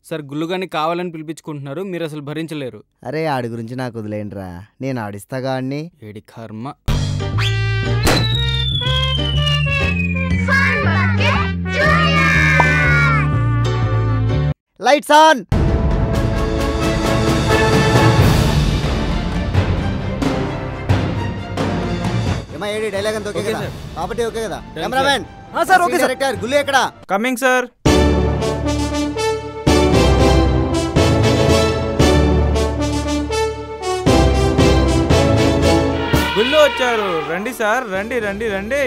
Sir గుల్లుగాని కావాలని పిలిపించుకుంటున్నారు మీరు అసలు భరించలేరు అరే ఆడి గురించి నాకు వదిలేండిరా నేను ఆడిస్తాగా ఆడిని ఏడి కర్మ లైట్స్ ఆన్ ఏమా ఏడి డైలాగ్ అంతా ఓకే ఓకే కదా సార్. కాబట్టి ఓకే కదా Done, cameraman sir okay sir director గుల్లు ఎక్కడ కమింగ్ సార్ గుళ్ళు వచ్చారు రండి సార్ రండి రండి రండి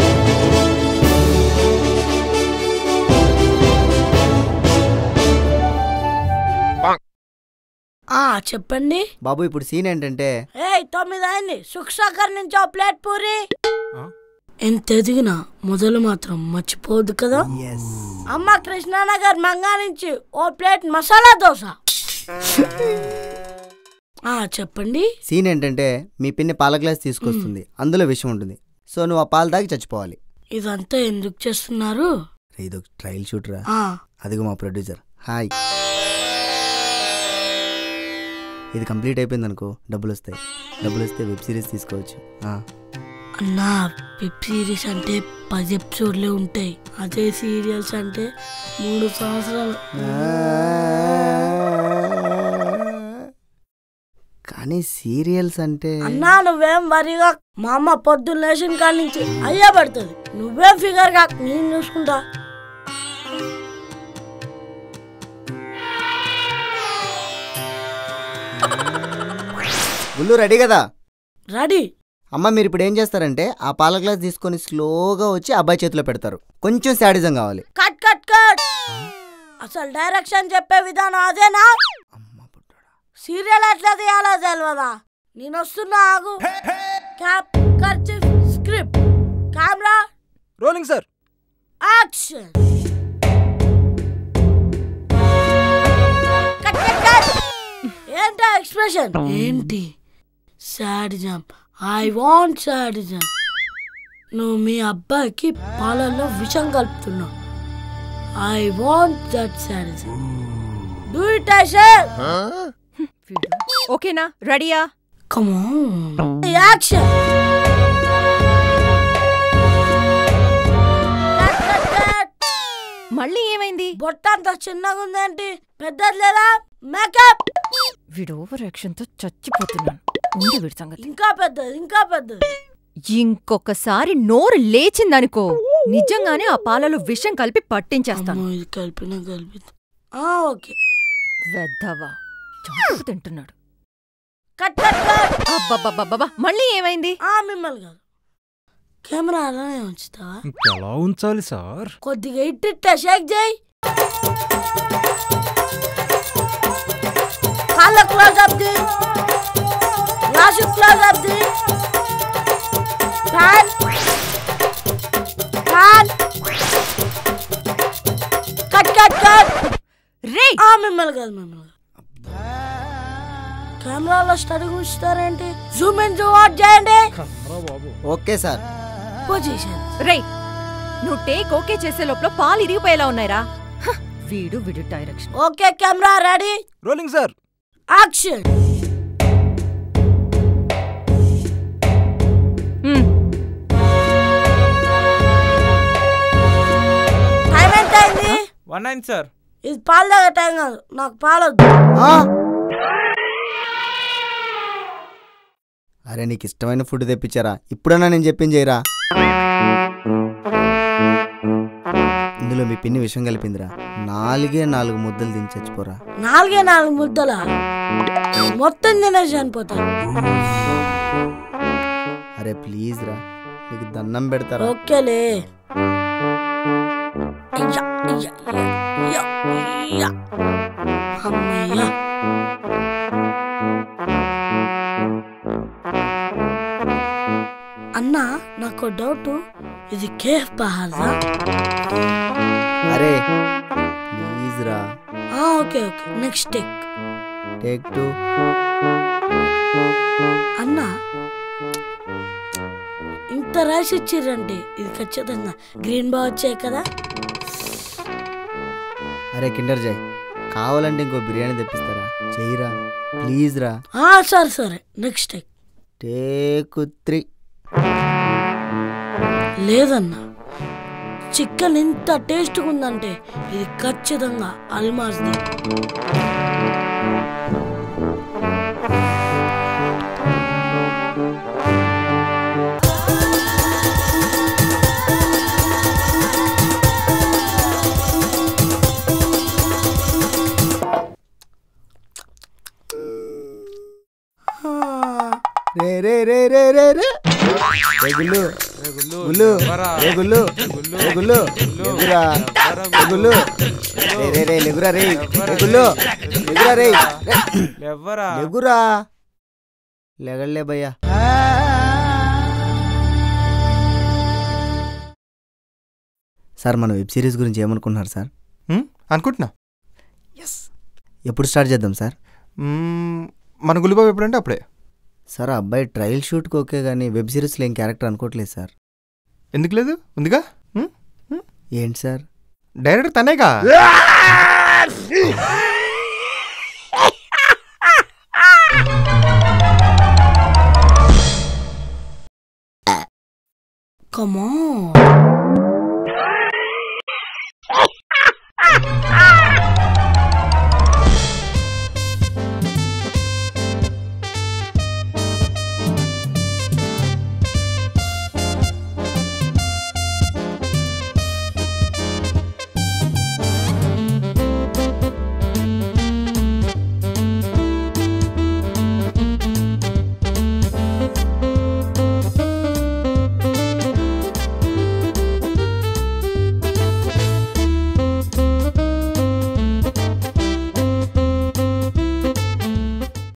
ఆ చెప్పండి బాబు ఇప్పుడు సీన్ ఏంటంటే ఏయ్ తొమ్మిది అయింది సుఖసాగర్ నుంచి ఓ ప్లేట్ పూరి ఆ? ఎంత ఎదిగినా మొదలు మాత్రం మర్చిపోదు కదా అమ్మ కృష్ణానగర్ మంగా నుంచి ఓ ప్లేట్ మసాలా దోశ ఆ చెప్పండి సీన్ ఏంటంటే మీ పిన్ని పాల గ్లాస్ తీసుకొస్తుంది అందులో విషయం ఉంటుంది సో నువ్వు ఆ పాలు తాగి చచ్చిపోవాలి ఇదంతా ఎందుకు చేస్తున్నారు రే, ఇదొక ట్రయల్ షూట్ రా ఆ అదిగో మా ప్రొడ్యూసర్ హాయ్ ఇది కంప్లీట్ అయిపోయింది అనుకో డబ్బులు వస్తాయి డబ్బులు వస్తే వెబ్ సిరీస్ తీసుకోవచ్చు ఆ. అన్నా వెబ్ సిరీస్ అంటే పది ఎపిసోడ్లే ఉంటాయి అదే సీరియల్స్ అంటే మూడు సంవత్సరాలు కానీ సీరియల్స్ అంటే అన్నా నువ్వేం వరిగా మా అమ్మ పొద్దున్న లేచిన కాడి నుంచి అయ్యే పడుతుంది నువ్వేం ఫిగర్ గా నేను చూసుకుంటా గుళ్ళు రెడీ కదా రెడీ అమ్మ మీరు ఇప్పుడు ఏం చేస్తారంటే ఆ పాల గ్లాస్ తీసుకొని స్లోగా వచ్చి అబ్బాయి చేతిలో పెడతారు కొంచెం శాడిజం కావాలి కట్ కట్ కట్ అసలు డైరెక్షన్ చెప్పే విధానం అదేనా సీరియల్ ఎట్లా తీయాలో తెలియదా నేను వస్తున్నా ఆగు cap kerchief script camera rolling sir action cut cut cut ఏంటా ఎక్స్ప్రెషన్ ఏంటి సాడిజం ఐ వాంట్ సాడిజం నువ్వు మీ అబ్బాయికి పాలల్లో విషం కలుపుతున్నావు I want that sadism do it I say ఓకేనా రెడీయా come on action cut cut cut మళ్ళీ ఏమైంది బొట్ట అంత చిన్నగా ఉందేంటి పెద్దది లేదా మేకప్ వీడు ఓవర్ యాక్షన్ తో చచ్చిపోతున్నాను ఉంది వీడి సంగతి ఇంకా పెద్దది ఇంకా పెద్దది ఇంకొకసారి నోరు లేచిందనుకో నిజంగానే ఆ పాలలో విషం కలిపి పట్టించేస్తాను అమ్మో, ఇది కలిపిన కలిపి ఆ ఓకే వెద్దవా చంపుకు తింటున్నాడు కట్ కట్ కట్ అబ్బబ్బబ్బబ్బా మళ్ళీ ఏమైంది ఆ మిమ్మల్ని కాదు కెమెరా అలానే ఉంచుతావా ఎలా ఉంచాలి సార్ కొద్దిగా ఇట్టిట్ట షేక్ చేయి కాళ్ళ close up the glass close up the fan fan cut cut cut రే ఆ మిమ్మల్ని కాదు మిమ్మల్ని కాదు. కెమెరాలో స్టడీ ఉంచుతారేంటి జూమ్ ఇన్ జూమ్ అవుట్ చేయండి ఓకే సార్ పొజిషన్ రే నువ్వు టేక్ ఓకే చేసే లోపల పాలు ఇరిగిపోయేలా ఉన్నాయిరా హ, వీడు వీడు direction okay camera ready rolling sir action time ఎంత అయింది వన్ నైన్ సార్ ఇది పాలు తాగే టైం కాదు నాకు పాలొద్దు ఆ? అరే నీకు ఇష్టమైన ఫుడ్ తెప్పించారా ఇప్పుడన్నా నేను చెప్పింది చేయరా ఇందులో మీ పిన్ని విషయం కలిపిందిరా నాలుగే నాలుగు ముద్దలు తిని చచ్చిపోరా నాలుగే నాలుగు ముద్దల మొత్తం తినేసి చనిపోతాను అరే ప్లీజ్ రా నీకు దండం పెడతారా ఓకేలే అయ్యా, అయ్యా, అయ్యా, అయ్యా. అమ్మయ్యా అన్నా నాకు డౌట్ ఇది కేఫ్ బహార్దా అరే ప్లీజ్ రా ఆ, okay okay next take take two అన్నా ఇంత రైస్ ఇచ్చిర్రంటే ఇది ఖచ్చితంగా గ్రీన్ బా వచ్చాయి కదా అరే కిండర్ జై కావాలంటే ఇంకో బిర్యానీ తెప్పిస్తారా చెయ్యిరా ప్లీజ్ రా ఆ, సరే సరే నెక్స్ట్ టైం టేకు త్రీ లేదన్నా చికెన్ ఇంత టేస్ట్గా ఉందంటే ఇది ఖచ్చితంగా అల్మాస్ది రే రే రే రే రే రే రే గుల్లు గుల్లు రే గుల్లు రే గుల్లు లెగురా రే గుల్లు రే రే రే లెగురా రే రే గుల్లు లెగురా రే రే. ఎవరా లెగురా లెగలే భయ్యా సార్ మన వెబ్ సిరీస్ గురించి ఏమనుకుంటున్నారు సార్ హ్మ్? అనుకుంటున్నా ఎప్పుడు స్టార్ట్ చేద్దాం సార్ మ్మ్, మన గులిబాబు ఎప్పుడంటే అప్పుడే సార్ ఆ అబ్బాయి ట్రయల్ షూట్కి ఓకే కానీ వెబ్ సిరీస్లో ఏం క్యారెక్టర్ అనుకోవట్లేదు సార్ ఎందుకు లేదు ఉందిగా హ్మ్? ఏంటి సార్ డైరెక్టర్ తనేగా కమా